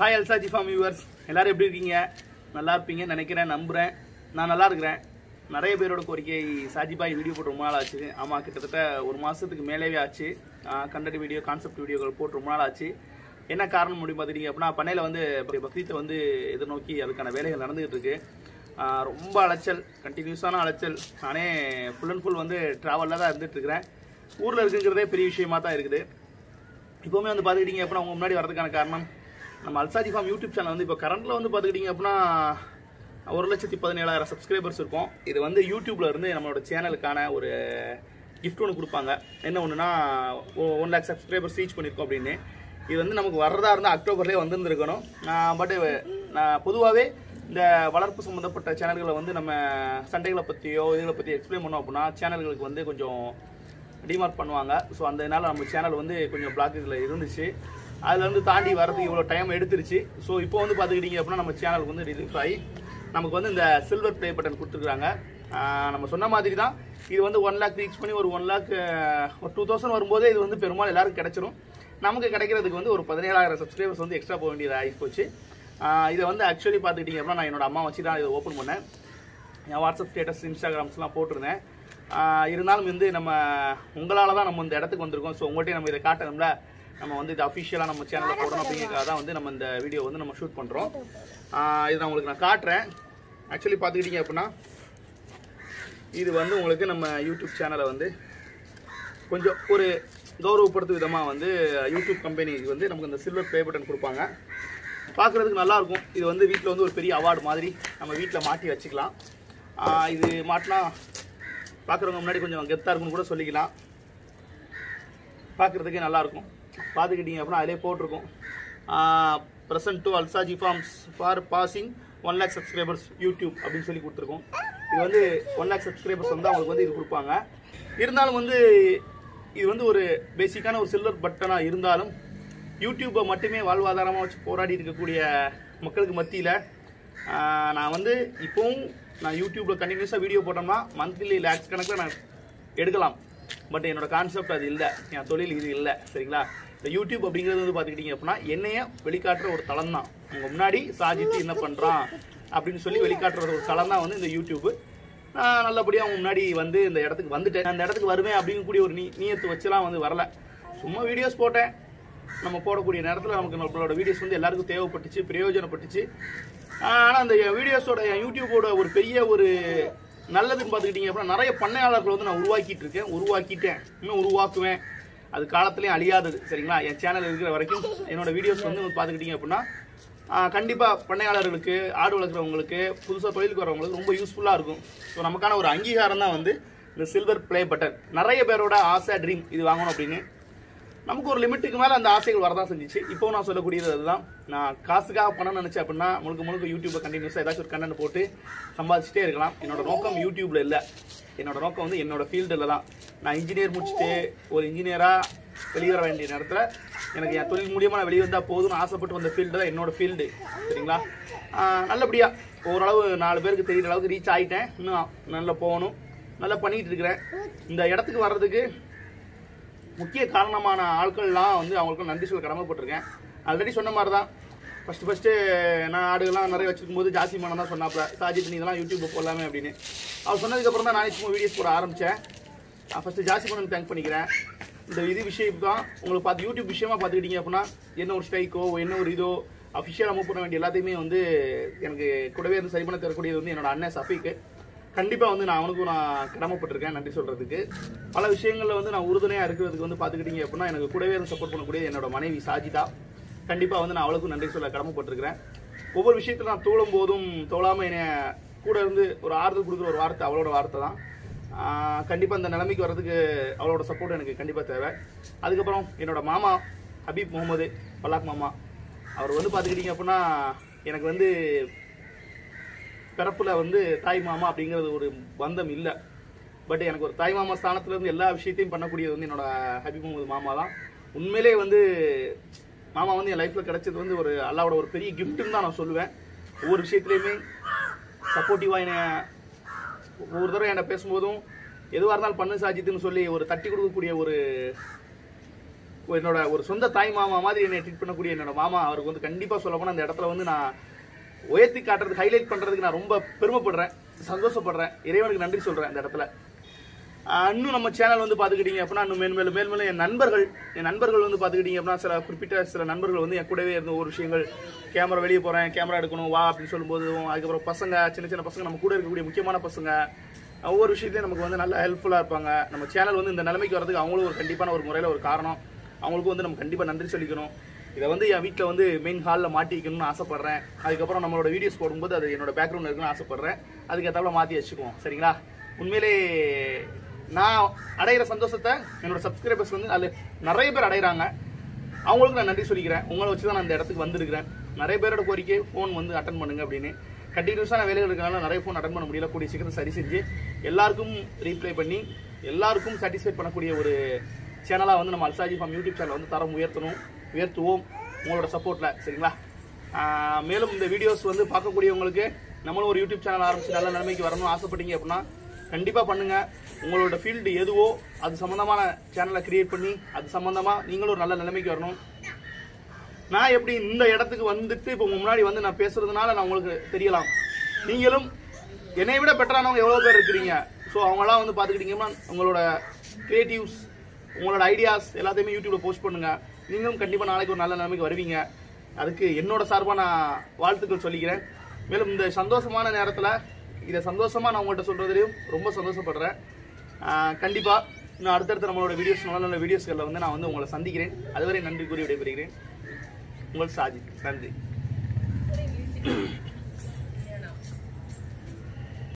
hi அல்சா ஜிஃபாம் viewers எல்லாரும் எப்படி இருக்கீங்க நல்லா இருப்பீங்கன்னு நினைக்கிறேன் நம்புகிறேன் நான் நல்லா இருக்கிறேன் நிறைய பேரோட கோரிக்கை சாஜிபாய் வீடியோ போட்டு ரொம்ப நாள் ஆச்சு ஆமாம் கிட்டத்தட்ட ஒரு மாதத்துக்கு மேலேவே ஆச்சு கண்டென்ட் வீடியோ கான்செப்ட் வீடியோக்கள் போட்டு ரொம்ப நாள் ஆச்சு என்ன காரணம் முடியும் பார்த்துட்டீங்க அப்படின்னா பண்ணையில் வந்து பக்ரீத்தை வந்து எதிர்நோக்கி அதுக்கான வேலைகள் நடந்துகிட்டு இருக்கு ஆஹ் ரொம்ப அலைச்சல் கண்டினியூஸான அலைச்சல் நானே ஃபுல் அண்ட் ஃபுல் வந்து ட்ராவலில் தான் இருந்துட்டு இருக்கிறேன் ஊரில் இருக்குங்கிறதே பெரிய விஷயமா தான் இருக்குது இப்போவுமே வந்து பார்த்துக்கிட்டீங்க அப்படின்னா உங்க முன்னாடி வரதுக்கான காரணம் நம்ம அல்சாஜி ஃபார்ம் யூடியூப் சேனல் வந்து இப்போ கரண்ட்டில் வந்து பார்த்துக்கிட்டீங்க அப்படின்னா ஒரு லட்சத்தி பதினேழாயிரம் சப்ஸ்கிரைபர்ஸ் இருக்கும் இது வந்து யூடியூப்ல இருந்து நம்மளோட சேனலுக்கான ஒரு கிஃப்ட் ஒன்று கொடுப்பாங்க என்ன ஒன்றுனா ஒன் லேக் சப்ஸ்கிரைபர்ஸ் ரீச் பண்ணியிருக்கோம் அப்படின்னு இது வந்து நமக்கு வர்றதா இருந்தால் அக்டோபர்லேயே வந்திருந்துருக்கணும் பட் நான் பொதுவாகவே இந்த வளர்ப்பு சம்மந்தப்பட்ட சேனல்களை வந்து நம்ம சண்டைகளை பற்றியோ இதுகளை பற்றி எக்ஸ்பிளைன் பண்ணோம் அப்படின்னா சேனல்களுக்கு வந்து கொஞ்சம் டிமார்க் பண்ணுவாங்க ஸோ அந்த இதனால நம்ம சேனல் வந்து கொஞ்சம் பிளாக் இதில் இருந்துச்சு அதுல இருந்து தாண்டி வரதுக்கு இவ்வளோ டைம் எடுத்துருச்சு ஸோ இப்போ வந்து பார்த்துக்கிட்டீங்க அப்படின்னா நம்ம சேனலுக்கு வந்து ரிலீஃப் ஆகி நமக்கு வந்து இந்த சில்வர் ப்ளே பட்டன் கொடுத்துருக்காங்க நம்ம சொன்ன மாதிரி தான் இது வந்து ஒன் லேக் ரீச் பண்ணி ஒரு ஒன் லேக் ஒரு டூ தௌசண்ட் வரும்போதே இது வந்து பெரும்பாலும் எல்லாருக்கும் கிடைச்சிரும் நமக்கு கிடைக்கிறதுக்கு வந்து ஒரு பதினேழாயிரம் சப்ஸ்கிரைபர்ஸ் வந்து எக்ஸ்ட்ரா போக வேண்டியது ஆகி போச்சு ஆஹ் இதை வந்து ஆக்சுவலி பார்த்துக்கிட்டீங்க அப்படின்னா நான் என்னோட அம்மா வச்சு தான் இதை ஓப்பன் பண்ணேன் என் வாட்ஸ்அப் ஸ்டேட்டஸ் இன்ஸ்டாகிராம்ஸ்லாம் போட்டிருந்தேன் ஆஹ் இருந்தாலும் வந்து நம்ம உங்களால் தான் நம்ம இந்த இடத்துக்கு வந்திருக்கோம் ஸோ உங்கள்கிட்ட நம்ம இதை காட்டணும்ல நம்ம வந்து இது அஃபிஷியலாக நம்ம சேனலில் போடணும் அப்படிங்கிறதுக்காக தான் வந்து நம்ம இந்த வீடியோ வந்து நம்ம ஷூட் பண்ணுறோம் இது நான் உங்களுக்கு நான் காட்டுறேன் ஆக்சுவலி பார்த்துக்கிட்டீங்க அப்படின்னா இது வந்து உங்களுக்கு நம்ம யூடியூப் சேனலை வந்து கொஞ்சம் ஒரு கௌரவப்படுத்தும் விதமாக வந்து யூடியூப் கம்பெனி வந்து நமக்கு இந்த சில்வர் ப்ளே பட்டன் கொடுப்பாங்க பார்க்குறதுக்கு நல்லா இருக்கும் இது வந்து வீட்டில் வந்து ஒரு பெரிய அவார்டு மாதிரி நம்ம வீட்டில் மாட்டி வச்சுக்கலாம் ஆஹ் இது மாட்டினா பார்க்குறவங்க முன்னாடி கொஞ்சம் கெத்தாக இருக்கும்னு கூட சொல்லிக்கலாம் பார்க்குறதுக்கே நல்லாயிருக்கும் பார்த்துக்கிட்டீங்க அப்படின்னா அதிலே போட்டிருக்கும் ப்ரெசன்ட் டு அல்சாஜி farms for passing one lakh subscribers YouTube அப்படின்னு சொல்லி கொடுத்துருக்கோம் இது வந்து ஒன் லேக் சப்ஸ்கிரைபர்ஸ் வந்து அவங்களுக்கு வந்து இது கொடுப்பாங்க இருந்தாலும் வந்து இது வந்து ஒரு பேசிக்கான ஒரு சில்வர் பட்டனாக இருந்தாலும் யூடியூப்பை மட்டுமே வாழ்வாதாரமாக வச்சு போராடி இருக்கக்கூடிய மக்களுக்கு மத்தியில் நான் வந்து இப்போவும் நான் யூடியூப்பில் கண்டினியூஸாக வீடியோ போட்டோம்னா மந்த்லி லேக்ஸ் கணக்கில் நான் எடுக்கலாம் பட் என்னோட கான்செப்ட் அது இல்லை என் தொழில் இது இல்லை சரிங்களா இந்த யூடியூப் அப்படிங்கிறது வந்து பார்த்துக்கிட்டிங்க அப்படின்னா என்னைய வெளிக்காட்டுற ஒரு தளம் தான் உங்கள் முன்னாடி சாஜித்து என்ன பண்ணுறான் அப்படின்னு சொல்லி வெளிக்காட்டுற ஒரு தளம் தான் வந்து இந்த யூடியூப் நான் நல்லபடியாக அவங்க முன்னாடி வந்து இந்த இடத்துக்கு வந்துட்டேன் அந்த இடத்துக்கு வருவேன் அப்படிங்கக்கூடிய ஒரு நீ நீயத்து வச்சுலாம் வந்து வரல சும்மா வீடியோஸ் போட்டேன் நம்ம போடக்கூடிய நேரத்தில் நமக்கு நம்மளோட வீடியோஸ் வந்து எல்லாருக்கும் தேவைப்பட்டுச்சு பிரயோஜனப்பட்டுச்சு ஆனால் அந்த வீடியோஸோட யூடியூபோட ஒரு பெரிய ஒரு நல்லதுன்னு பார்த்துக்கிட்டிங்க அப்படின்னா நிறைய பண்ணையாளர்கள் வந்து நான் உருவாக்கிட்டு இருக்கேன் உருவாக்கிட்டேன் இன்னும் உருவாக்குவேன் அது காலத்துலேயும் அழியாதது சரிங்களா என் சேனல் இருக்கிற வரைக்கும் என்னோட வீடியோஸ் வந்து பார்த்துக்கிட்டிங்க அப்படின்னா கண்டிப்பாக பண்ணையாளர்களுக்கு ஆடு வளர்க்குறவங்களுக்கு புதுசாக தொழிலுக்கு வரவங்களுக்கு ரொம்ப யூஸ்ஃபுல்லாக இருக்கும் ஸோ நமக்கான ஒரு அங்கீகாரம் தான் வந்து இந்த சில்வர் ப்ளே பட்டன் நிறைய பேரோட ஆசை ட்ரீம் இது வாங்கணும் அப்படின்னு நமக்கு ஒரு லிமிட்டுக்கு மேலே அந்த ஆசைகள் வரதான் செஞ்சுச்சு இப்போ நான் சொல்லக்கூடியது அதுதான் நான் காசுக்காக பணம் நினச்சேன் அப்படின்னா முழுக்க முழுக்க யூடியூப்பை கண்டினியூஸாக ஏதாச்சும் ஒரு கண்டென்ட் போட்டு சம்பாதிச்சுட்டே இருக்கலாம் என்னோட நோக்கம் யூடியூப்ல இல்லை என்னோட நோக்கம் வந்து என்னோட ஃபீல்டில் தான் நான் இன்ஜினியர் முடிச்சுட்டு ஒரு இன்ஜினியராக வெளியே வர வேண்டிய நேரத்தில் எனக்கு என் தொழில் மூலியமாக நான் வெளியே வந்தால் போதும்னு ஆசைப்பட்டு வந்த ஃபீல்டு தான் என்னோட ஃபீல்டு சரிங்களா ஆஹ் நல்லபடியாக ஓரளவு நாலு பேருக்கு தெரியுற அளவுக்கு ரீச் ஆகிட்டேன் இன்னும் நல்லா போகணும் நல்லா பண்ணிட்டு இருக்கிறேன் இந்த இடத்துக்கு வர்றதுக்கு முக்கிய காரணமான ஆட்கள்லாம் வந்து அவங்களுக்கு நன்றி சொல்ல கடமைப்பட்டிருக்கேன் ஆல்ரெடி சொன்ன மாதிரி தான் ஃபஸ்ட்டு ஃபஸ்ட்டு நான் ஆடுகள்லாம் நிறைய வச்சிருக்கும் போது ஜாஸ்தி மனம் தான் சொன்னாப்ல சாஜித் நீ இதெல்லாம் யூடியூப் போடலாமே அப்படின்னு அவர் சொன்னதுக்கப்புறம் தான் நானே சும்மா வீடியோஸ் போட ஆரம்பித்தேன் ஃபஸ்ட்டு ஜாஸ்தி பண்ணு தேங்க் பண்ணிக்கிறேன் இந்த இது விஷயம் தான் உங்களுக்கு பார்த்து யூடியூப் விஷயமா பார்த்துக்கிட்டீங்க அப்படின்னா என்ன ஒரு ஸ்ட்ரைக்கோ என்ன ஒரு இதோ அஃபிஷியலாக மூவ் பண்ண வேண்டிய எல்லாத்தையுமே வந்து எனக்கு கூடவே இருந்து சரி பண்ண தரக்கூடியது வந்து என்னோட அண்ணன் சஃபிக்கு கண்டிப்பாக வந்து நான் அவனுக்கும் நான் கடமைப்பட்டிருக்கேன் நன்றி சொல்கிறதுக்கு பல விஷயங்களில் வந்து நான் உறுதுணையாக இருக்கிறதுக்கு வந்து பார்த்துக்கிட்டீங்க அப்படின்னா எனக்கு கூடவே இருந்து சப்போர்ட் பண்ணக்கூடிய என்னோட மனைவி சாஜிதா கண்டிப்பாக வந்து நான் அவளுக்கும் நன்றி சொல்ல கடமைப்பட்டிருக்கிறேன் ஒவ்வொரு விஷயத்தில் நான் தோளும் போதும் தோளாமல் என்னை கூட இருந்து ஒரு ஆறுதல் கொடுக்குற ஒரு வார்த்தை அவளோட வார்த்தை தான் கண்டிப்பாக இந்த நிலைமைக்கு வர்றதுக்கு அவளோட சப்போர்ட் எனக்கு கண்டிப்பாக தேவை அதுக்கப்புறம் என்னோட மாமா ஹபீப் முகமது பல்லாக் மாமா அவர் வந்து பார்த்துக்கிட்டிங்க அப்படின்னா எனக்கு வந்து பிறப்புல வந்து தாய் மாமா அப்படிங்கிறது ஒரு பந்தம் இல்லை பட் எனக்கு ஒரு தாய் மாமா ஸ்தானத்துல இருந்து எல்லா விஷயத்தையும் பண்ணக்கூடியது வந்து என்னோட ஹபீப் முகமது மாமா தான் உண்மையிலே வந்து மாமா வந்து என் லைஃப்ல கிடைச்சது வந்து ஒரு அல்லாவோட ஒரு பெரிய கிஃப்ட்னு தான் நான் சொல்லுவேன் ஒவ்வொரு விஷயத்துலையுமே சப்போர்ட்டிவாக என்னை ஒவ்வொரு தடவை என்கிட்ட பேசும்போதும் எதுவாக இருந்தாலும் பண்ணு சாஜித்துன்னு சொல்லி ஒரு தட்டி கொடுக்கக்கூடிய ஒரு என்னோட ஒரு சொந்த தாய் மாமா மாதிரி என்னை ட்ரீட் பண்ணக்கூடிய என்னோட மாமா அவருக்கு வந்து கண்டிப்பா சொல்ல போனா அந்த இடத்துல வந்து நான் உயர்த்தி காட்டுறது ஹைலைட் பண்றதுக்கு நான் ரொம்ப பெருமைப்படுறேன் சந்தோஷப்படுறேன் இறைவனுக்கு நன்றி சொல்றேன் அந்த இடத்துல ஆஹ் இன்னும் நம்ம சேனல் வந்து பார்த்துக்கிட்டீங்க அப்படின்னா இன்னும் மேன்மேலும் மேன்மேலும் என் நண்பர்கள் என் நண்பர்கள் வந்து பார்த்துக்கிட்டீங்க அப்படின்னா சில குறிப்பிட்ட சில நண்பர்கள் வந்து என் கூடவே இருந்த ஒரு விஷயங்கள் கேமரா வெளியே போகிறேன் கேமரா எடுக்கணும் வா அப்படின்னு சொல்லும்போது அதுக்கப்புறம் பசங்க சின்ன சின்ன பசங்க நம்ம கூட இருக்கக்கூடிய முக்கியமான பசங்க ஒவ்வொரு விஷயத்தையும் நமக்கு வந்து நல்லா ஹெல்ப்ஃபுல்லாக இருப்பாங்க நம்ம சேனல் வந்து இந்த நிலைமைக்கு வரதுக்கு அவங்களும் ஒரு கண்டிப்பான ஒரு முறையில் ஒரு காரணம் அவங்களுக்கும் வந்து நம்ம கண்டிப்பாக நன்றி சொல்லிக்கணும் இதை வந்து என் வீட்டில் வந்து மெயின் ஹாலில் மாட்டி வைக்கணும்னு ஆசைப்பட்றேன் அதுக்கப்புறம் நம்மளோட வீடியோஸ் போடும்போது அது என்னோட பேக்ரவுண்ட் இருக்குன்னு ஆசைப்பட்றேன் அதுக்கேற்றாப்புல மாற்றி வச்சுக்குவோம் சரிங்களா உண்மையிலே நான் அடையிற சந்தோஷத்தை என்னோட சப்ஸ்கிரைபர்ஸ் வந்து அது நிறைய பேர் அடையிறாங்க அவங்களுக்கு நான் நன்றி சொல்லிக்கிறேன் உங்களை வச்சு தான் நான் இந்த இடத்துக்கு வந்திருக்கிறேன் நிறைய பேரோட கோரிக்கை ஃபோன் வந்து அட்டன் பண்ணுங்க அப்படின்னு கண்டினியூஸான வேலைகள் இருக்கனால நிறைய ஃபோன் அட்டன் பண்ண முடியல கூடிய சீக்கிரம் சரி செஞ்சு எல்லாருக்கும் ரீப்ளை பண்ணி எல்லாருக்கும் சாட்டிஸ்ஃபை பண்ணக்கூடிய ஒரு சேனலாக வந்து நம்ம அல்சாஜி ஃபார்ம் யூடியூப் சேனல் வந்து தரம் உயர்த்தணும் உயர்த்துவோம் உங்களோட சப்போர்ட்டில் சரிங்களா ஆஹ் மேலும் இந்த வீடியோஸ் வந்து பார்க்கக்கூடியவங்களுக்கு நம்மளும் ஒரு யூடியூப் சேனல் ஆரம்பிச்சு நல்ல நிலைமைக்கு வரணும்னு ஆசைப்பட்டீங்க அப்படின்னா கண்டிப்பாக பண்ணுங்க உங்களோட ஃபீல்டு எதுவோ அது சம்மந்தமான சேனலை கிரியேட் பண்ணி அது சம்மந்தமாக நீங்களும் ஒரு நல்ல நிலைமைக்கு வரணும் நான் எப்படி இந்த இடத்துக்கு வந்துட்டு இப்போ உங்க முன்னாடி வந்து நான் பேசுறதுனால நான் உங்களுக்கு தெரியலாம் நீங்களும் என்னை விட பெட்டரானவங்க எவ்வளோ பேர் இருக்கிறீங்க ஸோ அவங்களாம் வந்து பார்த்துக்கிட்டீங்கன்னா உங்களோட கிரியேட்டிவ்ஸ் உங்களோட ஐடியாஸ் எல்லாத்தையுமே யூடியூப்ல போஸ்ட் பண்ணுங்க நீங்களும் கண்டிப்பாக நாளைக்கு ஒரு நல்ல நிலைமைக்கு வருவீங்க அதுக்கு என்னோட சார்பாக நான் வாழ்த்துக்கள் சொல்லிக்கிறேன் மேலும் இந்த சந்தோஷமான நேரத்தில் இதை சந்தோஷமா நான் உங்கள்கிட்ட சொல்றதுலையும் ரொம்ப சந்தோஷப்படுறேன் ஆஹ் கண்டிப்பா இன்னும் அடுத்தடுத்த நம்மளோட வீடியோஸ் நல்ல நல்ல வீடியோஸ்களில் வந்து நான் வந்து உங்களை சந்திக்கிறேன் அதுவரை நன்றி கூறி விடைபெறுகிறேன் உங்கள் சாஜி நன்றி